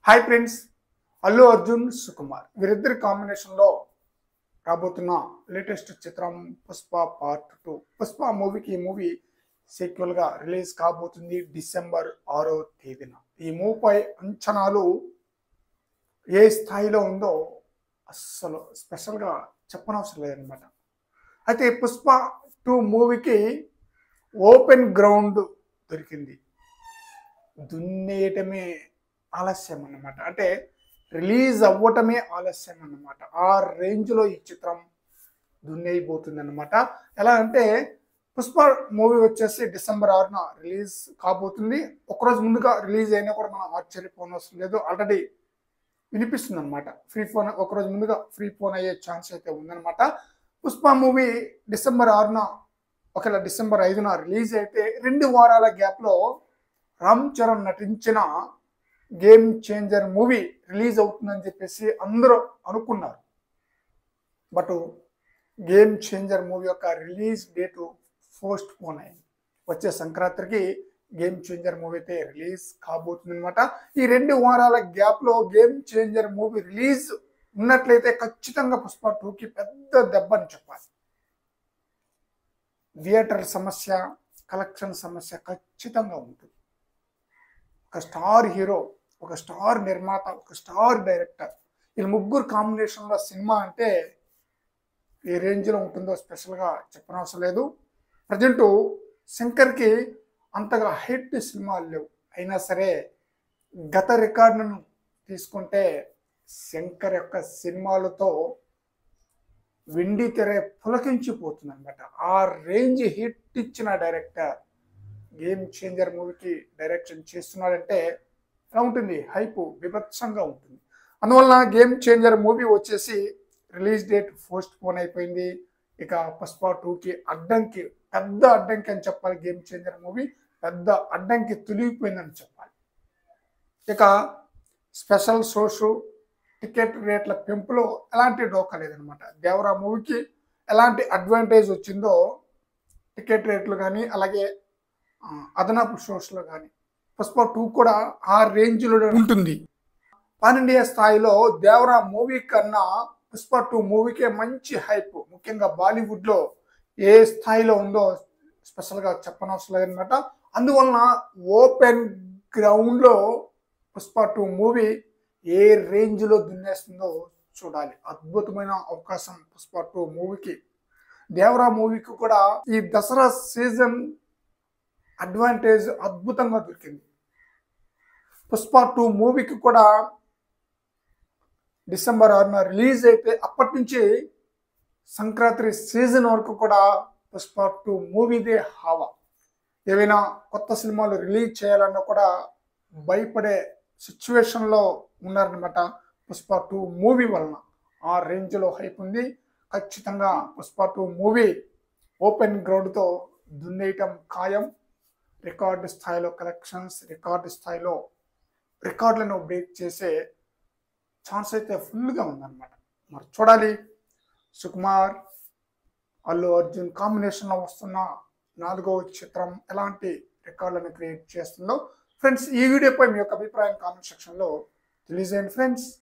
hi friends Allu Arjun Sukumar వీరిద్దరి కాంబినేషన్లో రాబోతున్న లేటెస్ట్ చిత్రం పుష్ప పార్ట్ టూ పుష్ప మూవీకి ఈ మూవీ సీక్వెల్గా రిలీజ్ కాబోతుంది డిసెంబర్ ఆరో తేదీన ఈ మూవీపై అంచనాలు ఏ స్థాయిలో ఉందో అస్సలు స్పెషల్గా చెప్పనవసరం లేదనమాట అయితే పుష్ప టూ మూవీకి ఓపెన్ గ్రౌండ్ దొరికింది దున్నేయటమే ఆలస్యం అన్నమాట అంటే రిలీజ్ అవ్వటమే ఆలస్యం అన్నమాట ఆ రేంజ్లో ఈ చిత్రం దున్నేయబోతుంది అనమాట ఎలా అంటే పుష్ప మూవీ వచ్చేసి డిసెంబర్ ఆరున రిలీజ్ కాబోతుంది ఒకరోజు ముందుగా రిలీజ్ అయినా కూడా మనం ఆశ్చర్యపోనవసరం లేదు ఆల్రెడీ వినిపిస్తుంది అనమాట ఫ్రీ ఫోన్ ఒకరోజు ముందుగా ఫ్రీ ఫోన్ అయ్యే ఛాన్స్ అయితే ఉందన్నమాట పుష్ప మూవీ డిసెంబర్ ఆరున ఒకవేళ డిసెంబర్ ఐదున రిలీజ్ అయితే రెండు వారాల గ్యాప్లో రామ్ చరణ్ నటించిన గేమ్ చేంజర్ మూవీ రిలీజ్ అవుతుందని చెప్పేసి అందరూ అనుకున్నారు బట్ గేమ్ చేంజర్ మూవీ యొక్క రిలీజ్ డేటు పోస్ట్ పోన్ అయింది వచ్చే సంక్రాంతికి గేమ్ చేంజర్ మూవీ అయితే రిలీజ్ కాబోతుంది అనమాట ఈ రెండు వారాల గ్యాప్లో గేమ్ చేంజర్ మూవీ రిలీజ్ ఉన్నట్లయితే ఖచ్చితంగా పుష్ప టూకి పెద్ద దెబ్బ అని చెప్పాలి థియేటర్ సమస్య కలెక్షన్ సమస్య ఖచ్చితంగా ఉంటుంది ఒక స్టార్ హీరో ఒక స్టార్ నిర్మాత ఒక స్టార్ డైరెక్టర్ వీళ్ళ ముగ్గురు కాంబినేషన్లో సినిమా అంటే ఏ రేంజ్లో ఉంటుందో స్పెషల్గా చెప్పనవసరం లేదు ప్రజెంటు శంకర్కి అంతగా హిట్ సినిమాలు లేవు అయినా సరే గత రికార్డులను తీసుకుంటే శంకర్ యొక్క సినిమాలతో వెండి తెర పులకించిపోతుంది అనమాట ఆ రేంజ్ హిట్ ఇచ్చిన డైరెక్టర్ గేమ్ చేంజర్ మూవీకి డైరెక్షన్ చేస్తున్నాడంటే ఎలా ఉంటుంది హైప్ విభత్సంగా ఉంటుంది అందువలన గేమ్ చేంజర్ మూవీ వచ్చేసి రిలీజ్ డేట్ పోస్ట్ పోన్ అయిపోయింది ఇక పుష్ప టూకి అడ్డంకి పెద్ద అడ్డంకి అని చెప్పాలి గేమ్ చేంజర్ మూవీ పెద్ద అడ్డంకి తొలిగిపోయిందని చెప్పాలి ఇక స్పెషల్ షోషు టికెట్ రేట్ల పెంపులో ఎలాంటి డోకా లేదనమాట దేవరా మూవీకి ఎలాంటి అడ్వాంటేజ్ వచ్చిందో టికెట్ రేట్లు కానీ అలాగే ఆ, అదనపు షోస్లో కానీ పుష్ప టూ కూడా ఆ రేంజ్లో ఉంటుంది పాన్ ఇండియా స్థాయిలో దేవరా మూవీ కన్నా పుష్ప టూ మూవీకే మంచి హైప్ ముఖ్యంగా బాలీవుడ్లో ఏ స్థాయిలో ఉందో స్పెషల్గా చెప్పనవసరం లేదనమాట అందువలన ఓపెన్ గ్రౌండ్లో పుష్ప టూ మూవీ ఏ రేంజ్లో దున్నేస్తుందో చూడాలి అద్భుతమైన అవకాశం పుష్ప టూ మూవీకి దేవరా మూవీకి కూడా ఈ దసరా సీజన్ అడ్వాంటేజ్ అద్భుతంగా దొరికింది పుష్ప టూ మూవీకి కూడా డిసెంబర్ ఆరున రిలీజ్ అయితే అప్పటి నుంచి సంక్రాంతి సీజన్ వరకు కూడా పుష్ప టూ మూవీదే హావా ఏవైనా కొత్త సినిమాలు రిలీజ్ చేయాలన్నా కూడా భయపడే సిచ్యువేషన్లో ఉన్నారనమాట పుష్ప టూ మూవీ వలన ఆ రేంజ్లో హైప్ ఉంది ఖచ్చితంగా పుష్ప టూ మూవీ ఓపెన్ గ్రౌండ్తో దున్నేయటం ఖాయం రికార్డు స్థాయిలో కలెక్షన్స్ రికార్డు స్థాయిలో రికార్డులను బ్రేక్ చేసే ఛాన్స్ అయితే ఫుల్గా ఉందన్నమాట మరి చూడాలి సుకుమార్ అల్లు అర్జున్ కాంబినేషన్లో వస్తున్న నాలుగవ చిత్రం ఎలాంటి రికార్డులను క్రియేట్ చేస్తుందో ఫ్రెండ్స్ ఈ వీడియోపై మీ యొక్క అభిప్రాయం కామెంట్ సెక్షన్లో తెలియజేయండి ఫ్రెండ్స్